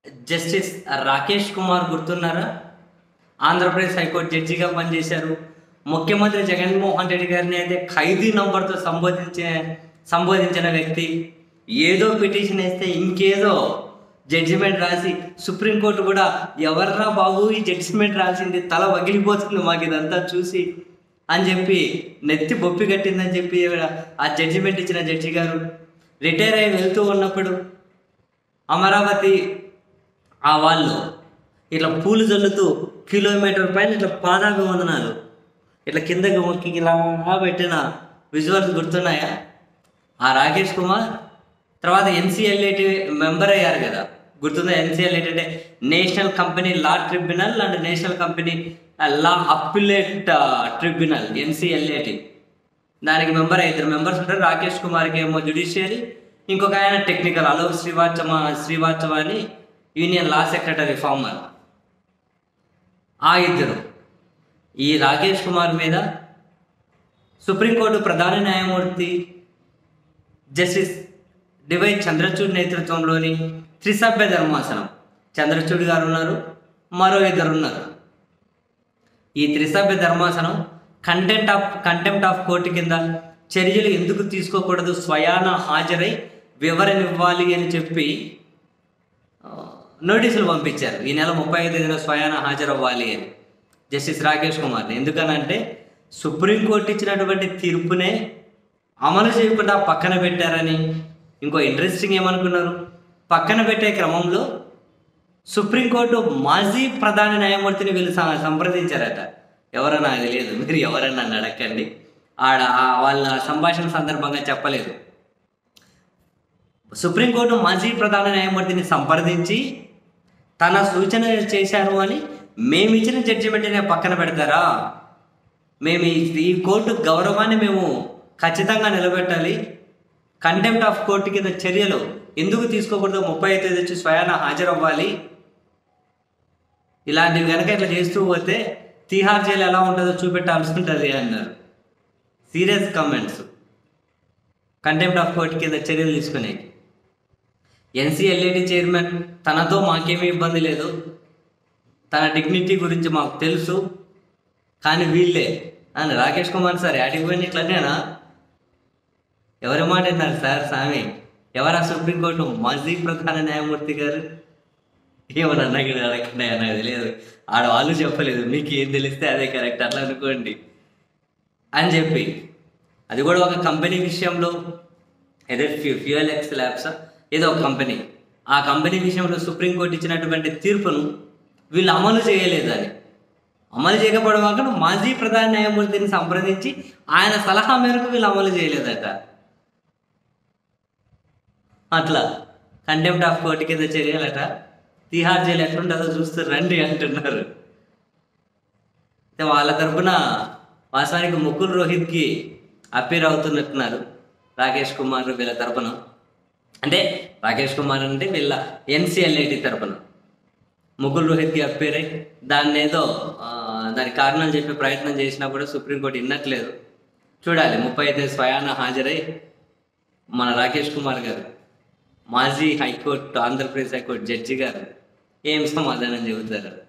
justice Rakesh Kumar గుర్తున్నారా Andhra Pradesh high court జడ్జిగా పనిచేశారు ముఖ్యమంత్రి జగన్మోహన్ రెడ్డి గారిని అయితే ఖైదీ నంబర్తో సంబోధించే సంబోధించిన వ్యక్తి ఏదో పిటిషన్ వేస్తే ఇంకేదో జడ్జిమెంట్ రాసి సుప్రీంకోర్టు కూడా ఎవర్రా బాబు ఈ జడ్జిమెంట్ రాసింది తల పగిలిపోతుంది మాకు ఇదంతా చూసి అని చెప్పి నెత్తి బొప్పి కట్టిందని చెప్పి ఈవిడ ఆ జడ్జిమెంట్ ఇచ్చిన జడ్జి గారు రిటైర్ అయి వెళ్తూ ఉన్నప్పుడు అమరావతి ఆ వాళ్ళు ఇట్లా పూలు జల్లుతూ కిలోమీటర్ పైన ఇట్లా పాదాభివందనాలు ఇట్లా కిందకి మొక్కి ఇలా పెట్టిన విజువల్స్ గుర్తున్నాయా ఆ రాకేష్ కుమార్ తర్వాత ఎన్సీఎల్ఏటి మెంబర్ అయ్యారు కదా గుర్తుందా ఎన్సీఎల్ఏటి అంటే national company law tribunal and national company law appellate tribunal NCLAT దానికి మెంబర్ ఇద్దరు మెంబర్స్ ఉంటారు రాకేష్ కుమార్కి ఏమో జుడిషియరీ ఇంకొక ఆయన టెక్నికల్ అలోక్ శ్రీవాచమ శ్రీవాచమ అని యూనియన్ లా సెక్రటరీ ఫార్మర్ ఆ ఇద్దరు ఈ రాకేష్ కుమార్ మీద సుప్రీంకోర్టు ప్రధాన న్యాయమూర్తి జస్టిస్ డివై చంద్రచూడ్ నేతృత్వంలోని త్రిసభ్య ధర్మాసనం చంద్రచూడ్ గారు ఉన్నారు మరో ఇద్దరు ఉన్నారు ఈ త్రిసభ్య ధర్మాసనం content of contempt of court కింద చర్యలు ఎందుకు తీసుకోకూడదు స్వయాన హాజరై వివరణ ఇవ్వాలి అని చెప్పి ఆ, నోటీసులు పంపించారు ఈ నెల ముప్పై ఐదు తేదీన స్వయాన హాజరవ్వాలి అని జస్టిస్ రాకేష్ కుమార్ని ఎందుకనంటే సుప్రీంకోర్టు ఇచ్చినటువంటి తీర్పునే అమలు చేయకుండా పక్కన పెట్టారని ఇంకో ఇంట్రెస్టింగ్ ఏమనుకున్నారు పక్కన పెట్టే క్రమంలో సుప్రీంకోర్టు మాజీ ప్రధాన న్యాయమూర్తిని వీళ్ళు సం- సంప్రదించారట ఎవరన్నా నాకు తెలియదు మీరు ఎవరన్నా నన్ను అడగండి ఆడ ఆ వాళ్ళ సంభాషణ సందర్భంగా చెప్పలేదు సుప్రీంకోర్టు మాజీ ప్రధాన న్యాయమూర్తిని సంప్రదించి తన సూచన చేశారు అని మేమిచ్చిన జడ్జిమెంట్నే పక్కన పెడతారా మేము ఈ- ఈ కోర్టు గౌరవాన్ని మేము ఖచ్చితంగా నిలబెట్టాలి కంటెంప్ట్ ఆఫ్ కోర్టు కింద చర్యలు ఎందుకు తీసుకోకూడదు ముప్పై ఐదు వచ్చి స్వయాన హాజరవ్వాలి ఇలాంటివి కనుక ఇట్లా చేస్తూ పోతే తీహార్ జైలు ఎలా ఉంటుందో చూపెట్టాల్సి ఉంటుంది అన్నారు serious comments contempt of court కింద చర్యలు తీసుకునే ఎన్సీఎల్ఏడి చైర్మన్ తనతో మాకేమీ ఇబ్బంది లేదు తన డిగ్నిటీ గురించి మాకు తెలుసు కానీ వీళ్ళే అని రాకేష్ కుమార్ సార్ యాటికి పోయిన ఇట్లనేనా ఎవరి మాట విన్నారు సార్ స్వామి ఎవరా సుప్రీంకోర్టు మాజీ ప్రధాన న్యాయమూర్తి గారు ఏమన్నా ఇక్కడ అడగండి నాకు తెలియదు ఆడ వాళ్ళు చెప్పలేదు మీకు ఏం తెలిస్తే అదే కరెక్ట్ అట్లా అనుకోండి అని చెప్పి అది కూడా ఒక కంపెనీ విషయంలో ఏదో ఫ్యూ ఫ్యూయల్ ఎక్స్ ల్యాబ్స్ ఏదో ఒక కంపెనీ ఆ కంపెనీ విషయంలో సుప్రీంకోర్టు ఇచ్చినటువంటి తీర్పును వీళ్ళు అమలు చేయలేదు అని అమలు చేయకపోవడం మాజీ ప్రధాన న్యాయమూర్తిని సంప్రదించి ఆయన సలహా మేరకు వీళ్ళు అమలు చేయలేదట అట్లా కంటెంప్ట్ ఆఫ్ కోర్టు కింద చర్యలట తిహార్ జైలు ఎట్లుంటుందో చూస్తూ రండి అంటున్నారు అయితే వాళ్ళ తరపున వాస్తవానికి ముకుల్ రోహిత్కి అపీర్ అవుతున్నట్టున్నారు రాకేష్ కుమార్ వీళ్ళ తరపున అంటే రాకేష్ కుమార్ అంటే వీళ్ళ ఎన్సీఎల్ఐటి తరపున ముకుల్ రోహిత్కి అప్పేర్ అయి దాన్ని ఏదో ఆ, దాని కారణాలు చెప్పే ప్రయత్నం చేసినా కూడా సుప్రీంకోర్టు విన్నట్లేదు చూడాలి ముప్పై ఐదు స్వయాన హాజరై మన రాకేష్ కుమార్ గారు మాజీ హైకోర్టు ఆంధ్రప్రదేశ్ హైకోర్టు జడ్జి గారు ఏం సమాధానం చెబుతారు